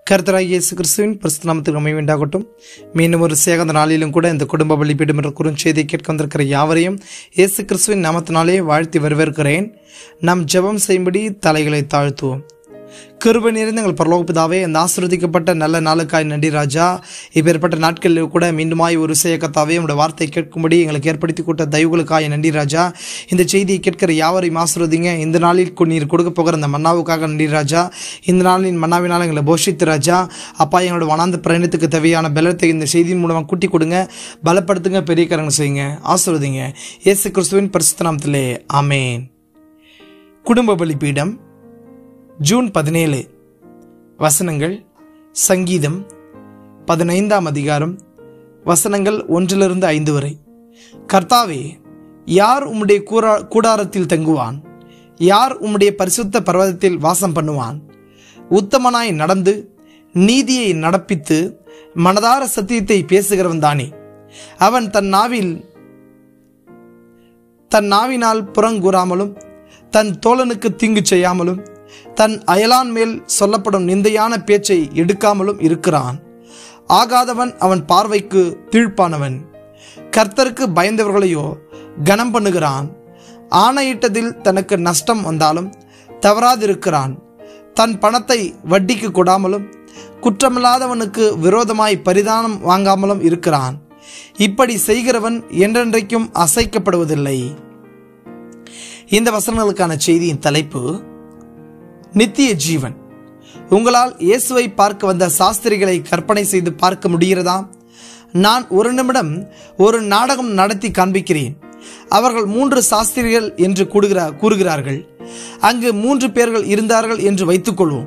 கர்த்தராகிய இயேசு கிறிஸ்துவின் பரிசுத்த நாமத்துக்கு அமைய வேண்டாகட்டும் மீண்டும் ஒரு சேகந்த நாளிலும் கூட இந்த குடும்ப பலிப்பீடம் என்ற குறுஞ்செய்தியை கேட்க வந்திருக்கிற யாவரையும் இயேசு கிறிஸ்துவின் நாமத்தினாலே வாழ்த்தி வரவேற்கிறேன் நாம் ஜெபம் செய்யும்படி தலைகளை தாழ்த்துவோம் கிருபை நிறைந்த எங்கள் பரலோக பிதாவே இந்த ஆசிர்வதிக்கப்பட்ட நல்ல நாளுக்காய் நன்றி ராஜா இப்பேற்பட்ட நாட்களில் கூட மீண்டுமாய் ஒரு செய்ய கத்தாவே உங்களுடைய வார்த்தை கேட்கும்படி எங்களுக்கு ஏற்படுத்தி கொடுத்த தயவுகளுக்காய் நன்றி ராஜா இந்த செய்தியை கேட்கிற யாவரையும் ஆசிர்வதிங்க இந்த நாளில் கு- நீர் கொடுக்க போகிற அந்த மன்னாவுக்காக நன்றி ராஜா இந்த நாளின் மன்னாவினால் எங்களை போஷித்து ராஜா அப்பா எங்களோட வனாந்த பிரயாணத்துக்கு தேவையான பலத்தை இந்த செய்தியின் மூலமாக கூட்டி கொடுங்க பலப்படுத்துங்க பெரிய காரங்க செய்யுங்க ஆசிர்வதிங்க இயேசு கிறிஸ்துவின் பரிசுத்த நாமத்திலே ஆமென் குடும்ப பலிபீடம் ஜூன் பதினேழு வசனங்கள் சங்கீதம் பதினைந்தாம் அதிகாரம் வசனங்கள் ஒன்றிலிருந்து ஐந்து வரை கர்த்தாவே யார் உம்முடைய கூரா கூடாரத்தில் தங்குவான் யார் உம்முடைய பரிசுத்த பர்வதத்தில் வாசம் பண்ணுவான் உத்தமனாய் நடந்து நீதியை நடப்பித்து மனதார சத்தியத்தை பேசுகிறவன் தானே அவன் தன் நாவில் தன் நாவினால் புறங்கூறாமலும் தன் தோழனுக்கு தீங்கு செய்யாமலும் தன் அயலான் மேல் சொல்லப்படும் நிந்தையான பேச்சை எடுக்காமலும் இருக்கிறான் ஆகாதவன் அவன் பார்வைக்கு தீழ்ப்பானவன் கர்த்தருக்கு பயந்தவர்களையோ கனம் பண்ணுகிறான் ஆணையிட்டதில் தனக்கு நஷ்டம் வந்தாலும் தவறாதிருக்கிறான் தன் பணத்தை வட்டிக்கு கொடாமலும் குற்றமில்லாதவனுக்கு விரோதமாய் பரிதானம் வாங்காமலும் இருக்கிறான் இப்படி செய்கிறவன் என்றென்றைக்கும் அசைக்கப்படுவதில்லை இந்த வசனங்களுக்கான செய்தியின் தலைப்பு நித்திய ஜீவன் உங்களால் இயேசுவை பார்க்க வந்த சாஸ்திரிகளை கற்பனை செய்து பார்க்க முடிகிறதா நான் ஒரு நிமிடம் ஒரு நாடகம் நடத்தி காண்பிக்கிறேன் அவர்கள் மூன்று சாஸ்திரிகள் என்று கூடுகிறார் கூறுகிறார்கள் அங்கு மூன்று பேர்கள் இருந்தார்கள் என்று வைத்துக்கொள்வோம்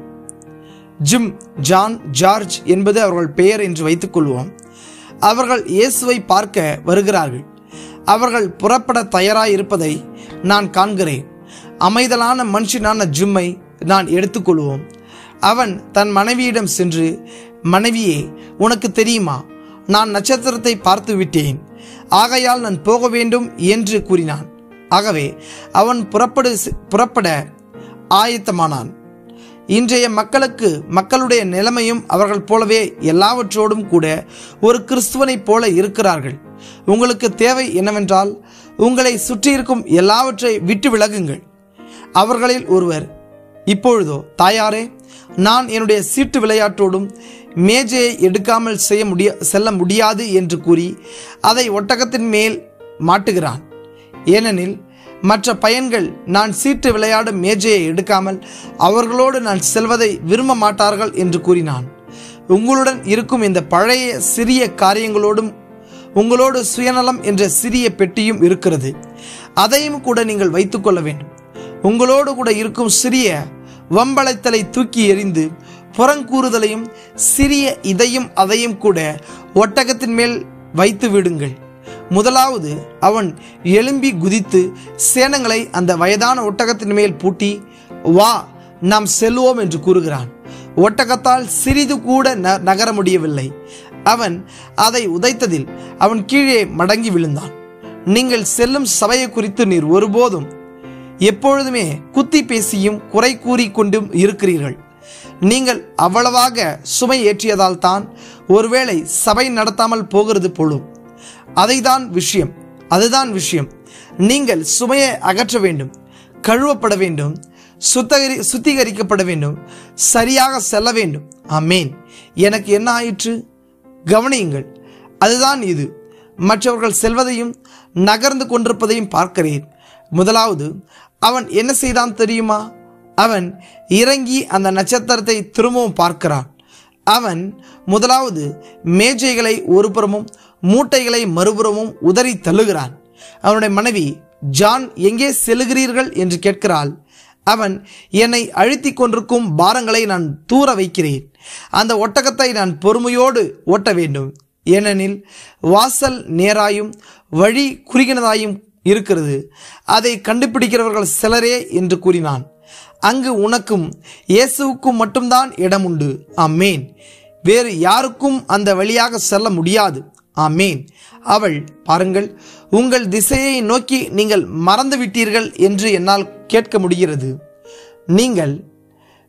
ஜிம் ஜான் ஜார்ஜ் என்பது அவர்கள் பெயர் என்று வைத்துக்கொள்வோம் அவர்கள் இயேசுவை பார்க்க வருகிறார்கள் அவர்கள் புறப்பட தயாராய் இருப்பதை நான் காண்கிறேன் அமைதலான மனுஷனான ஜிம்மை நான் எடுத்துக்கொள்வோம் அவன் தன் மனைவியிடம் சென்று மனைவியே உனக்கு தெரியுமா நான் நட்சத்திரத்தை பார்த்து விட்டேன் ஆகையால் நான் போக வேண்டும் என்று கூறினான் ஆகவே அவன் புறப்படு புறப்பட ஆயத்தமானான் இன்றைய மக்களுக்கு மக்களுடைய நிலைமையும் அவர்கள் போலவே எல்லாவற்றோடும் கூட ஒரு கிறிஸ்துவனைப் போல இருக்கிறார்கள் உங்களுக்கு தேவை என்னவென்றால் உங்களை சுற்றியிருக்கும் எல்லாவற்றை விட்டு விலகுங்கள் அவர்களில் ஒருவர் இப்பொழுதோ தாயாரே நான் என்னுடைய சீட்டு விளையாட்டோடும் மேஜையை எடுக்காமல் செய்ய முடிய செல்ல முடியாது என்று கூறி அதை ஒட்டகத்தின் மேல் மாட்டுகிறான் ஏனெனில் மற்ற பையன்கள் நான் சீட்டு விளையாடும் மேஜையை எடுக்காமல் அவர்களோடு நான் செல்வதை விரும்ப மாட்டார்கள் என்று கூறினான் உங்களுடன் இருக்கும் இந்த பழைய சிறிய காரியங்களோடும் உங்களோடு சுயநலம் என்ற சிறிய பெட்டியும் இருக்கிறது அதையும் கூட நீங்கள் வைத்துக்கொள்ள வேண்டும் உங்களோடு கூட இருக்கும் சிறிய வம்பளைத்தலை தூக்கி எறிந்து புறங்கூறுதலையும் சிறிய இதையும் அதையும் கூட ஒட்டகத்தின் மேல் வைத்து விடுங்கள் முதலாவது அவன் எழும்பி குதித்து சேனங்களை அந்த வயதான ஒட்டகத்தின் மேல் பூட்டி வா நாம் செல்வோம் என்று கூறுகிறான் ஒட்டகத்தால் சிறிது கூட ந- நகர முடியவில்லை அவன் அதை உதைத்ததில் அவன் கீழே மடங்கி விழுந்தான் நீங்கள் செல்லும் சபையை குறித்து நீர் ஒருபோதும் எப்பொழுதுமே குத்தி பேசியும் குறை கூறி கொண்டும் இருக்கிறீர்கள் நீங்கள் அவ்வளவாக சுமை ஏற்றியதால் தான் ஒருவேளை சபை நடத்தாமல் போகிறது போலும் அதைதான் விஷயம் அதுதான் விஷயம் நீங்கள் சுமையை அகற்ற வேண்டும் கழுவப்பட வேண்டும் சுத்தகரி சுத்திகரிக்கப்பட வேண்டும் சரியாக செல்ல வேண்டும் ஆமேன் எனக்கு என்ன ஆயிற்று கவனியுங்கள் அதுதான் இது மற்றவர்கள் செல்வதையும் நகர்ந்து கொண்டிருப்பதையும் பார்க்கிறேன் முதலாவது அவன் என்ன செய்தான் தெரியுமா அவன் இறங்கி அந்த நட்சத்திரத்தை திரும்பவும் பார்க்கிறான் அவன் முதலாவது மேஜைகளை ஒருபுறமும் மூட்டைகளை மறுபுறமும் உதறி தள்ளுகிறான் அவனுடைய மனைவி ஜான் எங்கே செல்லுகிறீர்கள் என்று கேட்கிறாள் அவன் என்னை அழுத்திக் கொண்டிருக்கும் பாரங்களை நான் தூர வைக்கிறேன் அந்த ஒட்டகத்தை நான் பொறுமையோடு ஓட்ட வேண்டும் ஏனெனில் வாசல் நேராயும் வழி குறுகினதாயும் இருக்கிறது அதை கண்டுபிடிக்கிறவர்கள் சிலரே என்று கூறினான் அங்கு உனக்கும் இயேசுவுக்கும் மட்டும்தான் இடம் உண்டு ஆமேன் வேறு யாருக்கும் அந்த வழியாக செல்ல முடியாது ஆமேன் அவள் பாருங்கள் உங்கள் திசையை நோக்கி நீங்கள் மறந்து விட்டீர்கள் என்று என்னால் கேட்க முடிகிறது நீங்கள்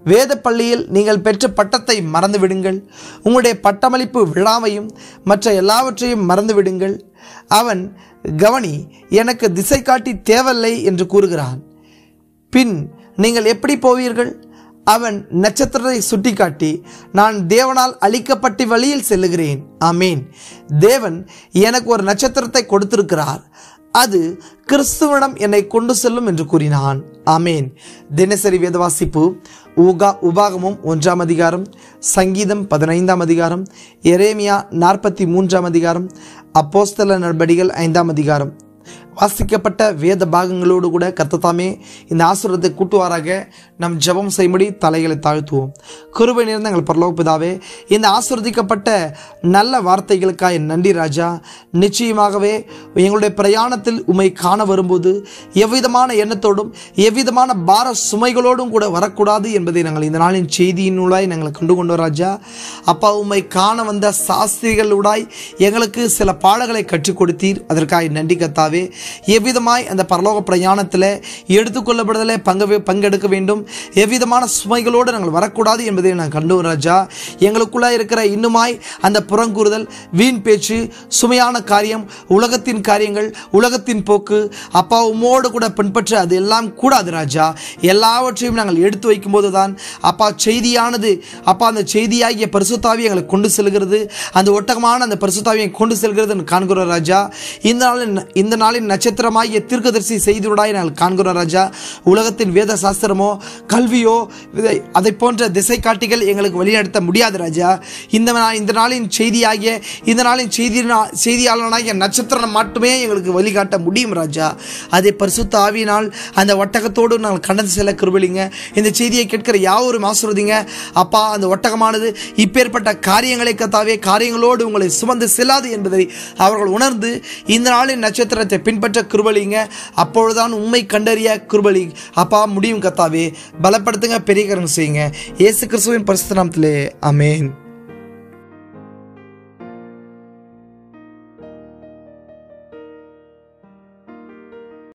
வேத பள்ளியில் நீங்கள் பெற்ற பட்டத்தை மறந்து விடுங்கள் உங்களுடைய பட்டமளிப்பு விழாவையும் மற்ற எல்லாவற்றையும் மறந்து விடுங்கள் அவன் கவனி எனக்கு திசை காட்டி தேவையில்லை என்று கூறுகிறான் பின் நீங்கள் எப்படி போவீர்கள் அவன் நட்சத்திரத்தை சுட்டிக்காட்டி நான் தேவனால் அளிக்கப்பட்ட வழியில் செல்லுகிறேன் ஆமீன் தேவன் எனக்கு ஒரு நட்சத்திரத்தை கொடுத்திருக்கிறார் அது கிறிஸ்துவனிடம் என்னை கொண்டு செல்லும் என்று கூறினான் ஆமேன் தினசரி வேதவாசிப்பு ஊகா உபாகமும் ஒன்றாம் அதிகாரம் சங்கீதம் பதினைந்தாம் அதிகாரம் எரேமியா நாற்பத்தி மூன்றாம் அதிகாரம் அப்போஸ்தல நடபடிகள் ஐந்தாம் அதிகாரம் வாசிக்கப்பட்ட வேத பாகங்களோடு கூட கத்தத்தாமே இந்த ஆசுரத்தை கூட்டுவாராக நம் ஜெபம் செய்யும்படி தலைகளை தாழ்த்துவோம் குருபை நேர்ந்த எங்கள் பரலோக பிதாவே இந்த ஆசிர்வதிக்கப்பட்ட நல்ல வார்த்தைகளுக்காக நன்றி ராஜா நிச்சயமாகவே எங்களுடைய பிரயாணத்தில் உம்மை காண வரும்போது எவ்விதமான எண்ணத்தோடும் எவ்விதமான பார சுமைகளோடும் கூட வரக்கூடாது என்பதை நாங்கள் இந்த நாளின் செய்தியினூடாய் நாங்கள் கண்டு கொண்டோம் ராஜா அப்பா உம்மை காண வந்த சாஸ்திரிகளூடாய் எங்களுக்கு சில பாடங்களை கற்றுக் கொடுத்தீர் அதற்காக நன்றி கத்தாவே எவ்விதமாய் அந்த பரலோக பிரயாணத்தில் எடுத்துக்கொள்ளப்படுதலை பங்கு பங்கெடுக்க வேண்டும் எவ்விதமான சுமைகளோடு நாங்கள் வரக்கூடாது என்பதை நான் கண்டு ராஜா எங்களுக்குள்ளே இருக்கிற இன்னுமாய் அந்த புறங்கூறுதல் வீண் பேச்சு சுமையான காரியம் உலகத்தின் காரியங்கள் உலகத்தின் போக்கு அப்பா உம்மோடு கூட பின்பற்ற அது எல்லாம் கூடாது ராஜா எல்லாவற்றையும் நாங்கள் எடுத்து வைக்கும்போது தான் அப்பா செய்தியானது அப்பா அந்த செய்தியாகிய பரிசுத்தாவி எங்களை கொண்டு செல்கிறது அந்த ஒட்டகமான அந்த பரிசுத்தாவியை கொண்டு செல்கிறது என்று காண்கிறோம் ராஜா இந்த நாளின் இந்த நாளின் நட்சத்திரமாகிய தீர்க்கதரிசி செய்தியுடாய் நாங்கள் காண்கிறோம் ராஜா உலகத்தின் வேத சாஸ்திரமோ கல்வியோ இதை- அதை போன்ற திசை காட்டிகள் எங்களுக்கு வழிநடத்த முடியாது ராஜா இந்த நா- இந்த நாளின் செய்தியாகிய இந்த நாளின் செய்தி செய்தியாளனாகிய நட்சத்திரம் மட்டுமே எங்களுக்கு வழிகாட்ட முடியும் ராஜா அதை பரிசுத்த ஆவியினால் அந்த ஒட்டகத்தோடு நாங்கள் கடந்து செல்ல கிருபலிங்க இந்த செய்தியை கேட்கிற யாவரும் ஆசிர்வதிங்க அப்பா அந்த ஒட்டகமானது இப்பேற்பட்ட காரியங்களை கத்தாவே காரியங்களோடு உங்களை சுமந்து செல்லாது என்பதை அவர்கள் உணர்ந்து இந்த நாளின் நட்சத்திரத்தை பின்பற்ற கிருபலிங்க அப்பொழுதுதான் உண்மை கண்டறிய கிருபலி அப்பா முடியும் கத்தாவே பலப்படுத்துங்க பெரிய கரம் செய்யுங்க இயேசு கிறிஸ்துவின் பரிசுத்த நாமத்திலே அமேன்